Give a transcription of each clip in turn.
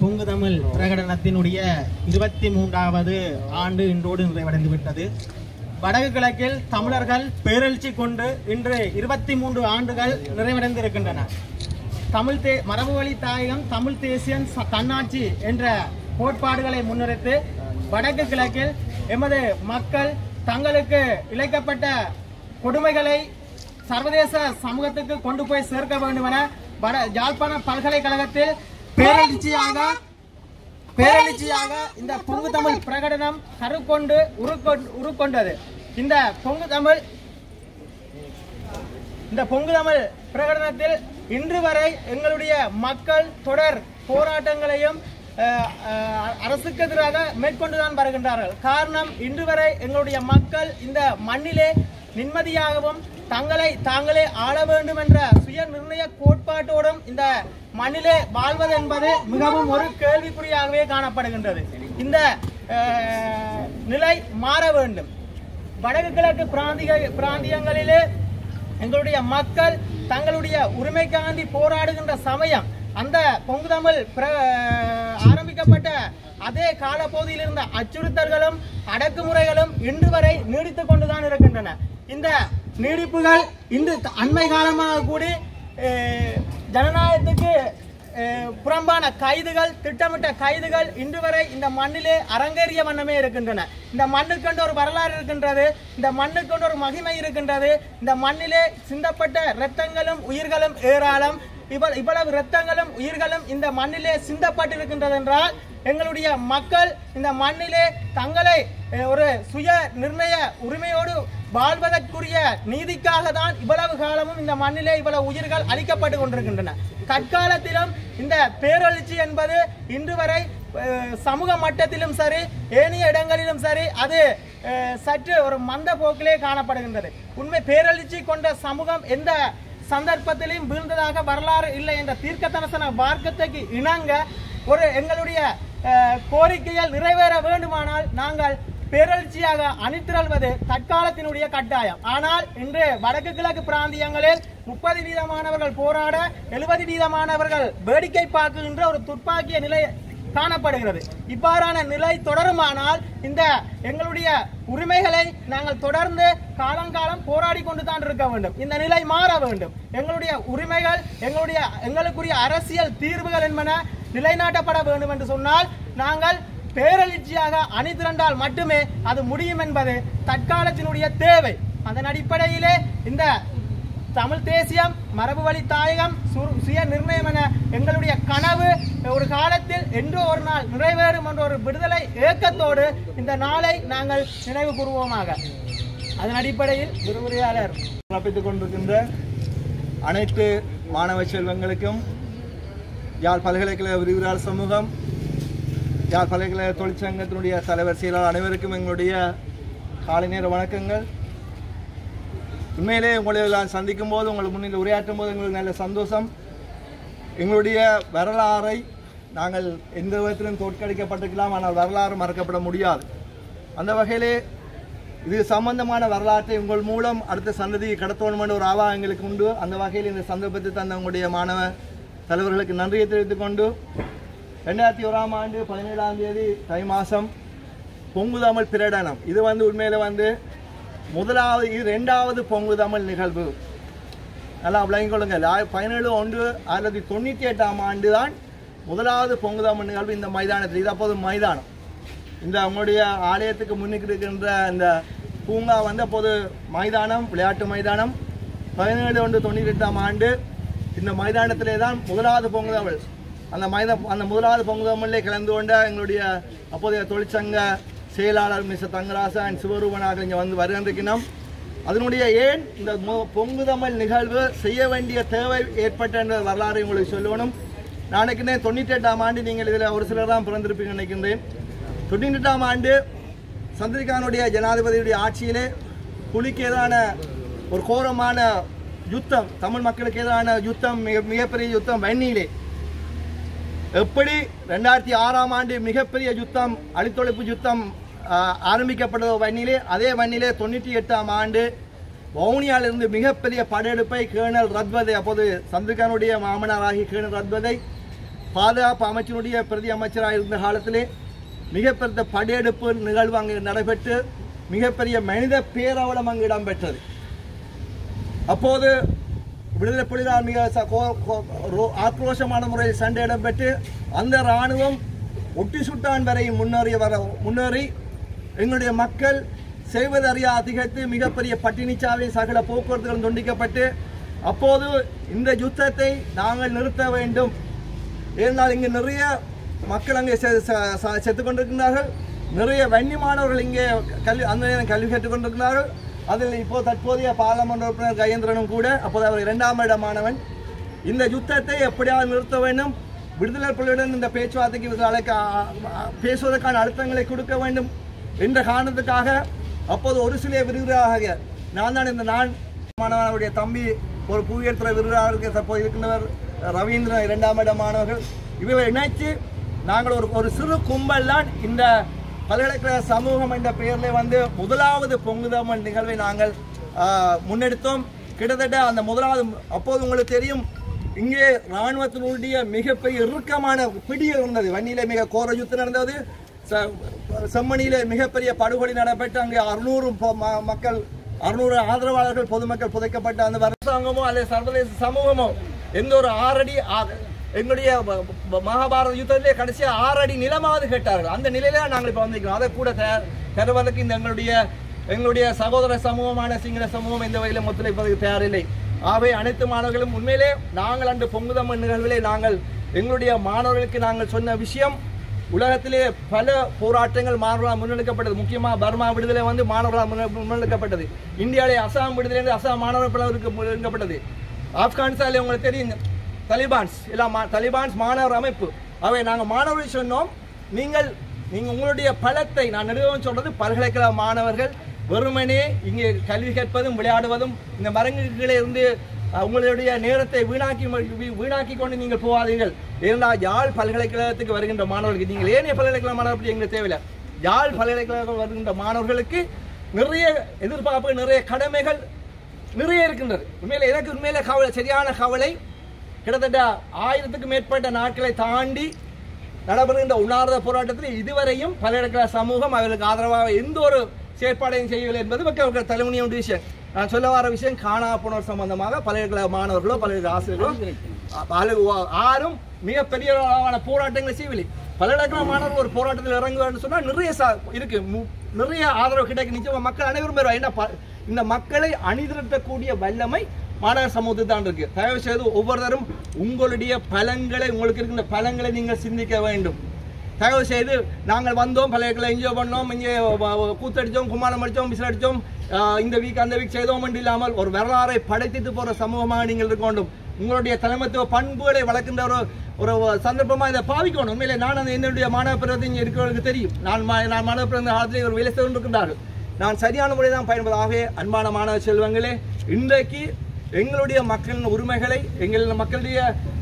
பொங்கு தமிழ் பிரகடனத்தினுடைய இருபத்தி மூன்றாவது ஆண்டு இன்றோடு நிறைவடைந்து விட்டது வடக்கு கிழக்கில் தமிழர்கள் பேரெழுச்சி கொண்டு இன்று இருபத்தி மூன்று ஆண்டுகள் நிறைவடைந்திருக்கின்றன தமிழ் தே மரபு வழி தாயகம் தமிழ் தேசியன் ச- தன்னாட்சி என்ற கோட்பாடுகளை முன்னிறுத்து வடக்கு கிழக்கில் எமது மக்கள் தங்களுக்கு இழைக்கப்பட்ட கொடுமைகளை சர்வதேச சமூகத்துக்கு கொண்டு போய் சேர்க்க வேண்டும் என வட யாழ்ப்பாண பல்கலைக்கழகத்தில் பேரெழுச்சியாக பேரெழுச்சியாக இந்த பொங்கு தமிழ் பிரகடனம் கருக்கொண்டு உருக்கொண்டு உருக்கொண்டது இந்த பொங்கு தமிழ் இந்த பொங்கு தமிழ் பிரகடனத்தில் இன்று வரை எங்களுடைய மக்கள் தொடர் போராட்டங்களையும் அஹ், அஹ், அரசுக்கு எதிராக மேற்கொண்டுதான் வருகின்றார்கள் காரணம் இன்று வரை எங்களுடைய மக்கள் இந்த மண்ணிலே நிம்மதியாகவும் தங்களை தாங்களே ஆள வேண்டும் என்ற சுய நிர்ணய கோட்பாட்டோடும் இந்த மண்ணிலே வாழ்வது என்பது மிகவும் ஒரு கேள்விக்குறியாகவே காணப்படுகின்றது இந்த அஹ், நிலை மாற வேண்டும் வடக்கு கிழக்கு பிராந்திய பிராந்தியங்களிலே எங்களுடைய மக்கள் தங்களுடைய உரிமைக்காண்டி போராடுகின்ற சமயம் அந்த பொங்கு தமிழ் பிர- ஆரம்பிக்கப்பட்ட அதே காலப்பகுதியில் இருந்த அச்சுறுத்தல்களும் அடக்குமுறைகளும் இன்று வரை நீடித்துக் கொண்டுதான் இருக்கின்றன இந்த நீடிப்புகள் இன்று த- அண்மை காலமாக கூடி அஹ், ஜனநாயகத்துக்கு அஹ், புறம்பான கைதுகள் திட்டமிட்ட கைதுகள் இன்று வரை இந்த மண்ணிலே அரங்கேறிய வண்ணமே இருக்கின்றன இந்த மண்ணுக்கென்று ஒரு வரலாறு இருக்கின்றது இந்த மண்ணுக்கென்று ஒரு மகிமை இருக்கின்றது இந்த மண்ணிலே சிந்தப்பட்ட இரத்தங்களும் உயிர்களும் ஏராளம் இவ்வளவு இவ்வளவு இரத்தங்களும் உயிர்களும் இந்த மண்ணிலே சிந்தப்பட்டிருக்கின்றது என்றால் எங்களுடைய மக்கள் இந்த மண்ணிலே தங்களை அஹ், ஒரு சுய நிர்ணய உரிமையோடு வாழ்வதற்குரிய நீதிக்காக தான் இவ்வளவு காலமும் இந்த மண்ணிலே இவ்வளவு உயிர்கள் அளிக்கப்பட்டு கொண்டிருக்கின்றன தற்காலத்திலும் இந்த பேரெழுச்சி என்பது இன்று வரை அஹ், சமூக மட்டத்திலும் சரி ஏனைய இடங்களிலும் சரி அது அஹ், சற்று ஒரு மந்த போக்கிலே காணப்படுகின்றது உண்மை பேரெழுச்சி கொண்ட சமூகம் எந்த சந்தர்ப்பத்திலையும் வீழ்ந்ததாக வரலாறு இல்லை என்ற தீர்க்கதரிசன வார்க்கத்துக்கு இணங்க ஒரு எங்களுடைய அஹ், கோரிக்கைகள் நிறைவேற வேண்டுமானால் நாங்கள் பேரெழுச்சியாக அணிதிரள்வது தற்காலத்தினுடைய கட்டாயம் ஆனால் இன்று வடக்கு கிழக்கு பிராந்தியங்களில் முப்பது வீதமானவர்கள் போராட எழுபது வீதமானவர்கள் வேடிக்கை பார்க்கின்ற ஒரு துப்பாக்கிய நிலை காணப்படுகிறது இவ்வாறான நிலை தொடருமானால் இந்த எங்களுடைய உரிமைகளை நாங்கள் தொடர்ந்து காலங்காலம் போராடி கொண்டு தான் இருக்க வேண்டும் இந்த நிலை மாற வேண்டும் எங்களுடைய உரிமைகள் எங்களுடைய எங்களுக்குரிய அரசியல் தீர்வுகள் என்பன நிலைநாட்டப்பட வேண்டும் என்று சொன்னால் நாங்கள் பேரெழுச்சியாக அணிதிரண்டால் மட்டுமே அது முடியும் என்பது தற்காலத்தினுடைய தேவை அதன் அடிப்படையிலே இந்த தமிழ் தேசியம் மரபு வழி தாயகம் சு- சுய நிர்ணயம் என எங்களுடைய கனவு ஒரு காலத்தில் என்றோ ஒரு நாள் நிறைவேறும் என்ற ஒரு விடுதலை ஏக்கத்தோடு இந்த நாளை நாங்கள் நினைவு கூறுவோமாக அதன் அடிப்படையில் விரிவுரையாளர் பிறப்பித்துக் கொண்டிருக்கின்ற அனைத்து மாணவ செல்வங்களுக்கும் யாழ் பல்கலைக்கழக விரிவுரையாளர் சமூகம் யாழ் பல்கலைக்கழக தொழிற்சங்கத்தினுடைய தலைவர் செயலாளர் அனைவருக்கும் எங்களுடைய காலை நேர வணக்கங்கள் உண்மையிலே உங்களை நான் சந்திக்கும் போது உங்களை முன்னில் உரையாற்றும் போது எங்களுக்கு நல்ல சந்தோஷம் எங்களுடைய வரலாறை நாங்கள் எந்த விதத்திலும் தோற்கடிக்கப்பட்டிருக்கலாம் ஆனால் வரலாறு மறக்கப்பட முடியாது அந்த வகையிலே இது சம்பந்தமான வரலாற்றை உங்கள் மூலம் அடுத்த சந்ததியை கடத்தணும் என்ற ஒரு ஆவா எங்களுக்கு உண்டு அந்த வகையில் இந்த சந்தர்ப்பத்தை தந்த உங்களுடைய மாணவ தலைவர்களுக்கு நன்றியை தெரிவித்துக் கொண்டு ரெண்டாயிரத்தி ஓராம் ஆண்டு பதினேழாம் தேதி தை மாதம் பொங்கு தமிழ் பிரடனம் இது வந்து உண்மையில் வந்து முதலாவது இது ரெண்டாவது பொங்கு தமிழ் நிகழ்வு நல்லா விளங்கிக் கொள்ளுங்கள் ஆய- பதினேழு ஒன்று ஆயிரத்தி தொண்ணூற்றி எட்டாம் ஆண்டு தான் முதலாவது பொங்கு தமிழ் நிகழ்வு இந்த மைதானத்தில் இது அப்போது மைதானம் இந்த உங்களுடைய ஆலயத்துக்கு முன்னுக்கு இருக்கின்ற இந்த பூங்கா வந்து அப்போது மைதானம் விளையாட்டு மைதானம் பதினேழு ஒன்று தொண்ணூற்றி எட்டாம் ஆண்டு இந்த மைதானத்திலே தான் முதலாவது பொங்கு தமிழ் அந்த மைதா அந்த முதலாவது பொங்கு தமிழிலே கலந்து கொண்ட எங்களுடைய அப்போதைய தொழிற்சங்க செயலாளர் மிஸ்டர் தங்கராசன் சிவரூபனாக இங்கே வந்து வருகின்றோம் அதனுடைய ஏன் இந்த மொ- பொங்கு தமிழ் நிகழ்வு செய்ய வேண்டிய தேவை ஏற்பட்ட என்ற வரலாறை உங்களுக்கு சொல்லணும் நாளைக்குனே தொண்ணூற்றி எட்டாம் ஆண்டு நீங்கள் இதில் ஒரு சிலர் தான் பிறந்திருப்பீங்க நினைக்கின்றேன் தொண்ணூற்றி எட்டாம் ஆண்டு சந்திரிகானுடைய ஜனாதிபதியுடைய ஆட்சியிலே புலிக்கு எதிரான ஒரு கோரமான யுத்தம் தமிழ் மக்களுக்கு எதிரான யுத்தம் மிக மிகப்பெரிய யுத்தம் வன்னியிலே எப்படி ரெண்டாயிரத்தி ஆறாம் ஆண்டு மிகப்பெரிய யுத்தம் அழித்தொழிப்பு யுத்தம் ஆஹ், ஆரம்பிக்கப்பட்டதோ வன்னியிலே அதே வன்னியிலே தொண்ணூற்றி எட்டாம் ஆண்டு வவுனியாவிலிருந்து மிகப்பெரிய படையெடுப்பை கேர்னல் ரத்வதை அப்போது சந்திரிகானுடைய மாமனாராகிய கேர்னல் ரத்வதை பாதுகாப்பு அமைச்சருடைய பிரதி அமைச்சராக இருந்த காலத்திலே மிகப்பெரிய படையெடுப்பு நிகழ்வு அங்கு நடைபெற்று மிகப்பெரிய மனித பேரவலம் அங்கு இடம்பெற்றது அப்போது விடுதலை புலிகளால் மிக ச- கோ- கோ- ரோ- ஆக்ரோஷமான முறையில் சண்டை இடம்பெற்று அந்த இராணுவம் ஒட்டி சுட்டான் வரை முன்னேறி வர முன்னேறி எங்களுடைய மக்கள் செய்வதறிய அதிகரித்து மிகப்பெரிய பட்டினிச்சாவை சகல போக்குவரத்துகளும் துண்டிக்கப்பட்டு அப்போது இந்த யுத்தத்தை நாங்கள் நிறுத்த வேண்டும் ஏனென்றால் இங்கு நிறைய மக்கள் அங்கே செ- செ- ச- செத்துக் கொண்டிருக்கிறார்கள் நிறைய வன்னி மாணவர்கள் இங்கே கல்வி அந்த நேரம் கல்வி கற்றுக் கொண்டிருக்கிறார்கள் அதில் இப்போ தற்போதைய பாராளுமன்ற உறுப்பினர் கஜேந்திரனும் கூட அப்போது அவர் இரண்டாம் இட மாணவன் இந்த யுத்தத்தை எப்படியாவது நிறுத்த வேண்டும் விடுதலை புலியுடன் இந்த பேச்சுவார்த்தைக்கு இவர்கள் அழைக்க ஆ- ஆ- பேசுவதற்கான அழுத்தங்களை கொடுக்க வேண்டும் என்ற காரணத்துக்காக அப்போது ஒரு சில விருதுகளாக நான் தான் இந்த நான் மாணவனுடைய தம்பி ஒரு புவியியல் துறை விருதாக தற்போது இருக்கின்றவர் ரவீந்திரன் இரண்டாம் இட மாணவர்கள் இவரை இணைத்து நாங்கள் ஒரு ஒரு சிறு கும்பல் தான் இந்த பல்கலைக்கழக சமூகம் என்ற பெயரில் வந்து முதலாவது பொங்குதமன் நிகழ்வை நாங்கள் ஆஹ், முன்னெடுத்தோம் கிட்டத்தட்ட அந்த முதலாவது அப்போது உங்களுக்கு தெரியும் இங்கே இராணுவத்தினுடைய மிகப்பெரிய இறுக்கமான பிடி இருந்தது வன்னியிலே மிக கோர யுத்தம் நடந்தது ச- செம்மணியிலே மிகப்பெரிய படுகொலை நடைபெற்று அங்கே அறுநூறு மக்கள் அறுநூறு ஆதரவாளர்கள் பொதுமக்கள் புதைக்கப்பட்ட அந்த அரசாங்கமோ அல்லது சர்வதேச சமூகமோ எந்த ஒரு ஆறடி ஆ- எங்களுடைய ம- ம- மகாபாரத யுத்தத்திலே கடைசியா ஆறடி நிலமாவது கேட்டார்கள் அந்த நிலையில நாங்கள் இப்போ வந்திருக்கிறோம் அதை கூட தே- தருவதற்கு இந்த எங்களுடைய எங்களுடைய சகோதர சமூகமான சிங்கள சமூகம் எந்த வகையிலும் ஒத்துழைப்பதற்கு தயாரில்லை ஆகவே அனைத்து மாணவர்களும் உண்மையிலே நாங்கள் அன்று பொங்குதம்மன் நிகழ்விலே நாங்கள் எங்களுடைய மாணவர்களுக்கு நாங்கள் சொன்ன விஷயம் உலகத்திலே பல போராட்டங்கள் மாணவர்களால் முன்னெடுக்கப்பட்டது முக்கியமாக பர்மா விடுதலை வந்து மாணவர்களால் முன்ன- முன்னெடுக்கப்பட்டது இந்தியாவிலே அசாம் விடுதலை வந்து அசாம் மாணவர் பிளவுக்கு முன்னெடுக்கப்பட்டது ஆப்கானிஸ்தானில் உங்களுக்கு தெரியும் தலிபான்ஸ் எல்லாம் மா- தலிபான்ஸ் மாணவர் அமைப்பு அவை நாங்கள் மாணவர்கள் சொன்னோம் நீங்கள் நீங்கள் உங்களுடைய பலத்தை நான் நெடுவன் சொல்றது பல்கலைக்கழக மாணவர்கள் வெறுமனே இங்கே கல்வி கற்பதும் விளையாடுவதும் இந்த மரங்குகளே இருந்து அஹ், உங்களுடைய நேரத்தை வீணாக்கி வீ- வீணாக்கி கொண்டு நீங்கள் போகாதீர்கள் ஏனென்றால் யாழ் பல்கலைக்கழகத்துக்கு வருகின்ற மாணவர்களுக்கு நீங்கள் ஏனைய பல்கலைக்கழக மாணவர் பற்றி எங்களுக்கு தேவையில்லை யாழ் பல்கலைக்கழகம் வருகின்ற மாணவர்களுக்கு நிறைய எதிர்பார்ப்பு நிறைய கடமைகள் நிறைய இருக்கின்றது உண்மையில எனக்கு உண்மையில கவலை சரியான கவலை கிட்டத்தட்ட ஆயிரத்துக்கும் மேற்பட்ட நாட்களை தாண்டி நடைபெறுகின்ற உண்ணாவிரத போராட்டத்தில் இதுவரையும் பல்கலைக்கழக சமூகம் அவர்களுக்கு ஆதரவாக எந்த ஒரு செயற்பாடையும் செய்யவில்லை என்பது மக்கள் தலைமுனியும் விஷயம் நான் சொல்ல வர விஷயம் காணா போனோர் சம்பந்தமாக பல்கலைக்கழக மாணவர்களோ பல்கலைக்கழக ஆசிரியர்களோ பல- யாரும் மிகப்பெரிய அளவான போராட்டங்களை செய்யவில்லை பல்கலைக்கழக மாணவர்கள் ஒரு போராட்டத்தில் இறங்குவார்னு சொன்னா நிறைய ச- இருக்கு மு- நிறைய ஆதரவு கிடைக்க நிச்சயமா மக்கள் அனைவரும் பெறுவார் ஏன்னா ப- இந்த மக்களை அணிதிரட்டக்கூடிய வல்லமை மாணவர் சமூகத்துக்கு தான் இருக்கு தயவு செய்து ஒவ்வொருத்தரும் உங்களுடைய பலங்களை உங்களுக்கு இருக்கின்ற பலங்களை நீங்கள் சிந்திக்க வேண்டும் தயவு செய்து நாங்கள் வந்தோம் பழைய என்ஜாய் பண்ணோம் இங்கே வ- வ- கூத்தடிச்சோம் கும்மாளம் அடிச்சோம் விசில் அடிச்சோம் ஆஹ் இந்த வீக் அந்த வீக் செய்தோம் என்று இல்லாமல் ஒரு வரலாறை படைத்திட்டு போற சமூகமாக நீங்கள் இருக்க வேண்டும் உங்களுடைய தலைமைத்துவ பண்புகளை வளர்க்கின்ற ஒரு ஒரு சந்தர்ப்பமாக இதை பாவிக்கணும் உண்மையிலே நான் அந்த என்னுடைய மாணவ பிறகு இங்கே இருக்கிறவர்களுக்கு தெரியும் நான் மா- நான் மாணவ பிறந்த காலத்தில் ஒரு வேலை செய்து கொண்டிருக்கின்றார்கள் நான் சரியான முறை தான் பயன்படுவதாகவே அன்பான மாணவ செல்வங்களே இன்றைக்கு எங்களுடைய மக்களின் உரிமைகளை எங்கள் மக்களுடைய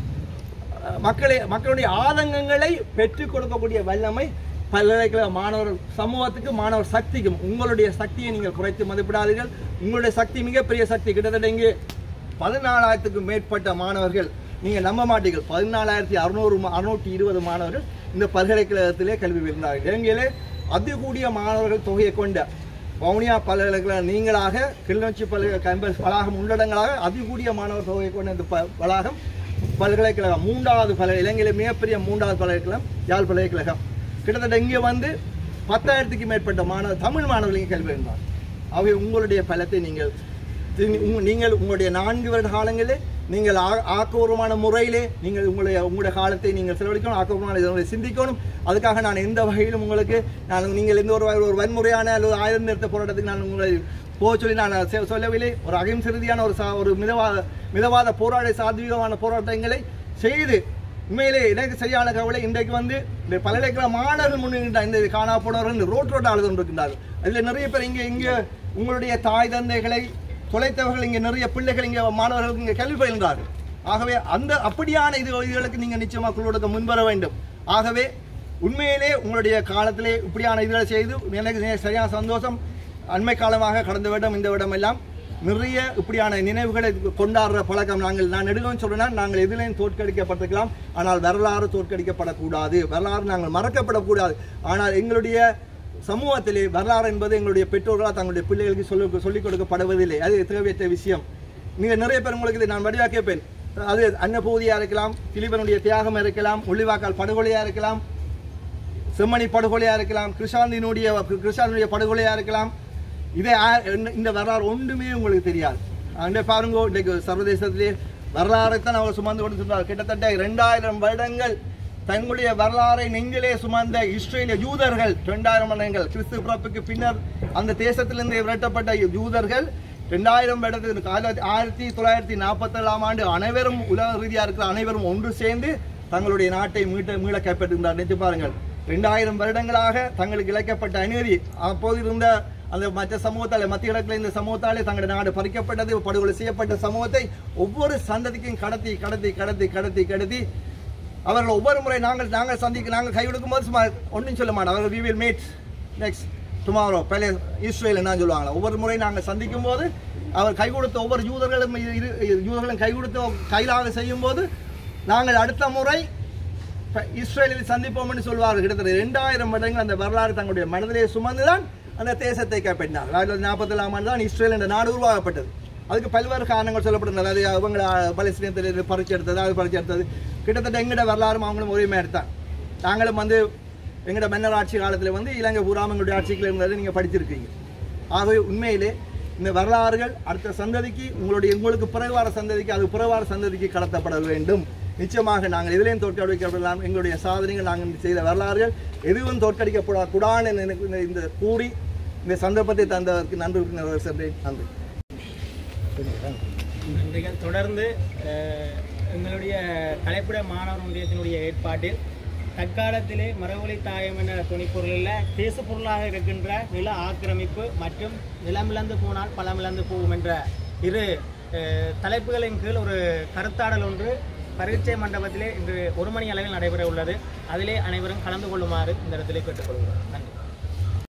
அஹ், மக்களை மக்களுடைய ஆதங்கங்களை பெற்றுக் கொடுக்கக்கூடிய வல்லமை பல்கலைக்கழக மாணவர் சமூகத்துக்கு மாணவர் சக்திக்கும் உங்களுடைய சக்தியை நீங்கள் குறைத்து மதிப்பிடாதீர்கள் உங்களுடைய சக்தி மிகப்பெரிய சக்தி கிட்டத்தட்ட இங்கே பதினாலாயிரத்துக்கும் மேற்பட்ட மாணவர்கள் நீங்கள் நம்ப மாட்டீர்கள் பதினாலாயிரத்தி அறுநூறு அறுநூற்றி இருபது மாணவர்கள் இந்த பல்கலைக்கழகத்திலே கல்வி பெறுகிறார்கள் இலங்கையிலே அதிகூடிய மாணவர்கள் தொகையை கொண்ட வவுனியா பல்கலைக்கழக நீங்களாக கிளிநொச்சி பல்கலை கேம்பஸ் வளாகம் உள்ளடங்களாக அதிகூடிய மாணவர் தொகையை கொண்ட இந்த ப- வளாகம் பல்கலைக்கழகம் மூன்றாவது பல்கலை இலங்கையிலே மிகப்பெரிய மூன்றாவது பல்கலைக்கழகம் யாழ் பல்கலைக்கழகம் கிட்டத்தட்ட இங்கே வந்து பத்தாயிரத்துக்கு மேற்பட்ட மாணவர் தமிழ் மாணவர்கள் இங்கே கல்வி பெறுகிறார் ஆகவே உங்களுடைய பலத்தை நீங்கள் திரு- உங்க- நீங்கள் உங்களுடைய நான்கு வருட காலங்களிலே நீங்கள் ஆ- ஆக்கப்பூர்வமான முறையிலே நீங்கள் உங்களுடைய உங்களுடைய காலத்தை நீங்கள் செலவழிக்கணும் ஆக்கப்பூர்வமான இதனை சிந்திக்கணும் அதுக்காக நான் எந்த வகையிலும் உங்களுக்கு நான் நீங்கள் எந்த ஒரு வகை- ஒரு வன்முறையான அல்லது ஆயுதம் நிறுத்த போராட்டத்துக்கு நான் உங்களை போக சொல்லி நான் செ- சொல்லவில்லை ஒரு அகிம்சை ரீதியான ஒரு சா- ஒரு மிதவாத மிதவாத போராட்ட சாத்வீகமான போராட்டங்களை செய்து உண்மையிலே எனக்கு சரியான கவலை இன்றைக்கு வந்து இந்த பல்கலைக்கழக மாணவர்கள் முன்னின்ற இந்த காணா போனவர்கள் ரோட் ரோட் ஆளுது கொண்டிருக்கின்றார்கள் அதில் நிறைய பேர் இங்கே இங்கே உங்களுடைய தாய் தந்தைகளை தொலைத்தவர்கள் இங்கே நிறைய பிள்ளைகள் இங்கே மாணவர்கள் இங்கே கல்வி பயில்கிறார்கள் ஆகவே அந்த அப்படியான இது இதுகளுக்கு நீங்கள் நிச்சயமாக குழு கொடுக்க முன்வர வேண்டும் ஆகவே உண்மையிலே உங்களுடைய காலத்திலே இப்படியான இதுகளை செய்து எனக்கு நே- சரியான சந்தோஷம் அண்மை காலமாக கடந்த வருடம் இந்த வருடம் எல்லாம் நிறைய இப்படியான நினைவுகளை கொண்டாடுற பழக்கம் நாங்கள் நான் நெடுகவும் சொல்றேன்னா நாங்கள் எதிலையும் தோற்கடிக்கப்பட்டிருக்கலாம் ஆனால் வரலாறு தோற்கடிக்கப்படக்கூடாது வரலாறு நாங்கள் மறக்கப்படக்கூடாது ஆனால் எங்களுடைய சமூகத்திலே வரலாறு என்பது எங்களுடைய பெற்றோர்களால் தங்களுடைய பிள்ளைகளுக்கு சொல்ல சொல்லிக் கொடுக்கப்படுவதில்லை அது தேவையற்ற விஷயம் நீங்க நிறைய பேர் உங்களுக்கு இதை நான் வடிவாக கேட்பேன் அது அன்னபூதியா இருக்கலாம் திலீபனுடைய தியாகம் இருக்கலாம் ஒளிவாக்கால் படுகொலையா இருக்கலாம் செம்மணி படுகொலையா இருக்கலாம் கிருஷாந்தினுடைய கிருஷாந்தினுடைய படுகொலையா இருக்கலாம் இதை ஆ- இந்த- இந்த வரலாறு ஒன்றுமே உங்களுக்கு தெரியாது அங்கே பாருங்க இன்றைக்கு சர்வதேசத்திலே வரலாறைத்தான் அவர் சுமந்து கொண்டு சென்றார் கிட்டத்தட்ட இரண்டாயிரம் வருடங்கள் தங்களுடைய வரலாறை நெஞ்சிலே சுமந்த இஸ்ரேலிய யூதர்கள் இரண்டாயிரம் வருடங்கள் கிறிஸ்து பிறப்புக்கு பின்னர் அந்த தேசத்திலிருந்து விரட்டப்பட்ட யூதர்கள் ரெண்டாயிரம் வருடத்துக்கு கால ஆயிரத்தி தொள்ளாயிரத்தி நாற்பத்தேழாம் ஆண்டு அனைவரும் உலக ரீதியாக இருக்கிற அனைவரும் ஒன்று சேர்ந்து தங்களுடைய நாட்டை மீட்ட மீள கைப்பற்றுகின்றார் நினைத்து பாருங்கள் ரெண்டாயிரம் வருடங்களாக தங்களுக்கு இழைக்கப்பட்ட அநீதி அப்போது இருந்த அந்த மற்ற சமூகத்தாலே மத்திய கிழக்கில் இந்த சமூகத்தாலே தங்களுடைய நாடு பறிக்கப்பட்டது படுகொலை செய்யப்பட்ட சமூகத்தை ஒவ்வொரு சந்ததிக்கும் கடத்தி கடத்தி கடத்தி கடத்தி கடத்தி அவர்கள் ஒவ்வொரு முறை நாங்கள் நாங்கள் சந்திக்க நாங்கள் கை கொடுக்கும் போது சும்மா ஒன்றும் சொல்ல மாட்டோம் அவர்கள் we will meet next tomorrow பழைய இஸ்ரேல் என்ன சொல்லுவாங்களா ஒவ்வொரு முறை நாங்கள் சந்திக்கும் போது அவர் கை கொடுத்த ஒவ்வொரு யூதர்களும் இரு- இரு- யூதர்களும் கை கொடுத்து கையிலாக செய்யும் போது நாங்கள் அடுத்த முறை இப்ப இஸ்ரேலில் சந்திப்போம் என்று சொல்வார்கள் கிட்டத்தட்ட இரண்டாயிரம் வருடங்கள் அந்த வரலாறு தங்களுடைய மனதிலே சுமந்துதான் அந்த தேசத்தை கைப்பற்றினார் ஆயிரத்தி நாற்பத்தேழாம் ஆண்டு தான் இஸ்ரேல் என்ற நாடு உருவாக்கப்பட்டது அதுக்கு பல்வேறு காரணங்கள் சொல்லப்படுகிறது அது அவங்க பலஸ்தீனத்தில் பறிச்சு எடுத்தது அது பறிச்சு எடுத்தது கிட்டத்தட்ட எங்கட வரலாறும் அவங்களும் ஒரே மாதிரி தான் நாங்களும் வந்து எங்கட மன்னர் ஆட்சி காலத்தில் வந்து இலங்கை பூராம் எங்களுடைய ஆட்சிகள் இருந்தது நீங்கள் படிச்சிருக்கீங்க ஆகவே உண்மையிலே இந்த வரலாறுகள் அடுத்த சந்ததிக்கு உங்களுடைய உங்களுக்கு பிறகுவார சந்ததிக்கு அது பிறகுவார சந்ததிக்கு கடத்தப்பட வேண்டும் நிச்சயமாக நாங்கள் எதிலையும் தோற்கடிக்கப்படலாம் எங்களுடைய சாதனைகள் நாங்கள் செய்த வரலாறுகள் எதுவும் தோற்கடிக்கப்படக்கூடாது என்று எனக்கு இந்த- இந்த கூறி இந்த சந்தர்ப்பத்தை தந்ததற்கு நன்றி உறுப்பினர் சென்றேன் நன்றி நன்றிகள் தொடர்ந்து அஹ், எங்களுடைய கலைப்புட மாணவர் ஒன்றியத்தினுடைய ஏற்பாட்டில் தற்காலத்திலே மரவொலி தாயம் என்ற துணிப்பொருளில் தேசப்பொருளாக இருக்கின்ற நில ஆக்கிரமிப்பு மற்றும் நிலமிழந்து போனால் பழமிழந்து போகும் என்ற இரு அஹ், தலைப்புகளின் கீழ் ஒரு கருத்தாடல் ஒன்று பரீட்சை மண்டபத்திலே இன்று ஒரு மணி அளவில் நடைபெற உள்ளது அதிலே அனைவரும் கலந்து கொள்ளுமாறு இந்த இடத்திலே கேட்டுக்கொள்கிறோம் நன்றி